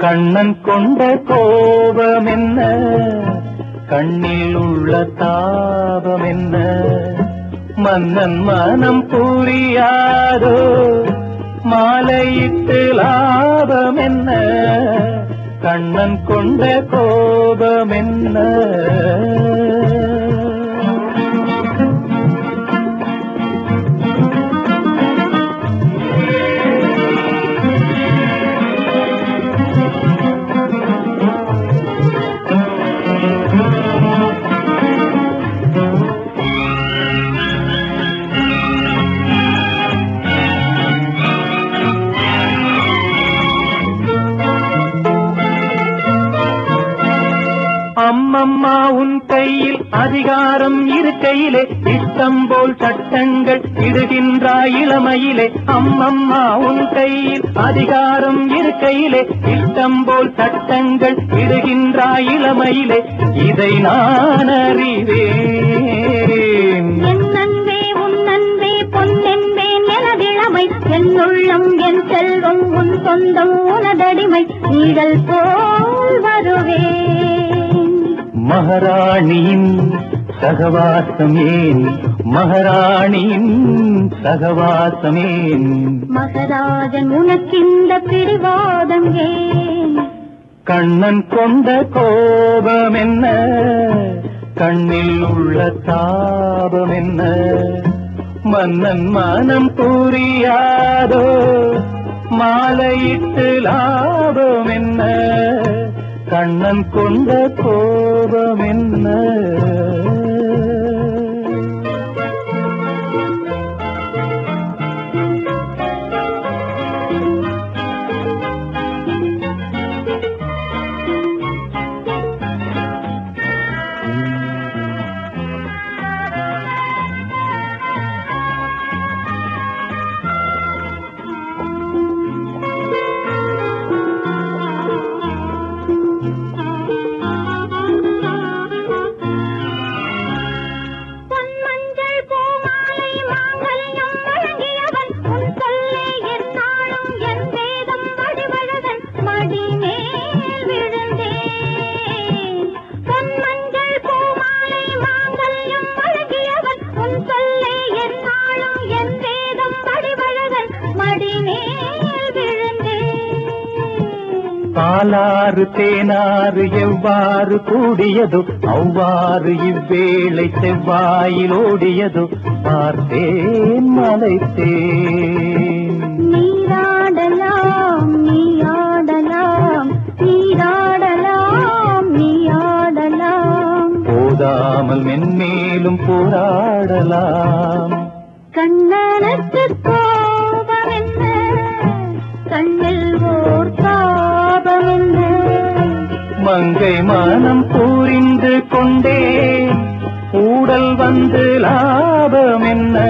கண்ணன் கொண்ட கோபம் என்ன கண்ணில் உள்ள தாபம் என்ன மன்னன் மனம் புரியாதோ மாலையிட்டு லாபம் என்ன கண்ணன் கொண்ட கோபம் என்ன அம்மம்மா உன் கையில் அதிகாரம் இருக்கையிலே இஷ்டம் போல் சட்டங்கள் இடுகின்றாய் இளமையிலே அம்மம்மா உன் கையில் அதிகாரம் இருக்கையிலே இஷ்டம் போல் சட்டங்கள் இடுகின்றாய் இளமையிலே இதை நான் அறிவேன் என் அன்பே உன் அன்பே பொன்னென்பேன் எனதிழமை என் உள்ளம் என் செல்வம் உன் சொந்தம் உனதடிமை நீழல் போல் வருவேன் மகாராணியின் சகவாசம் ஏன் மகாராணியின் சகவாசம் ஏன் மகராஜன் உனக்கிந்த பிடிவாதம் ஏன் கண்ணன் கொண்ட கோபம் என்ன கண்ணில் உள்ள தாபம் என்ன மன்னன் மனம் புரியாதோ மாலையிட்டு லாபம் என்ன கண்ணன் கொண்ட கோபம் என்ன பொன்மஞ்சள் பூமாலை மாங்கல்யம் வழங்கியவன் உன் சொல்லே என்னாலும் என் வேதம் வடிவழகன் மடிமேல் விழுந்தேன் பொன்மஞ்சள் பூமாலை மாங்கல்யம் வழங்கியவன் உன் சொல்லே என்னாலும் என் வேதம் வடிவழகன் மடிமேல் விழுந்தேன் பாலாறு தேனாறு எவ்வாறு கூடியதோ அவ்வாறு இவ்வேளை செவ்வாயில் ஓடியதோ பார்த்தேன் மலைத்தேன் நீராடலாம் நீயாடலாம் நீராடலாம் நீயாடலாம் போதாமல் மென்மேலும் போராடலாம் கண்ணனுக்கு கோபம் என்ன கண்ணில் ஓர் தாபம் என்ன மங்கை மனம் புரிந்து கொண்டே ஊடல் வந்து லாபம் என்ன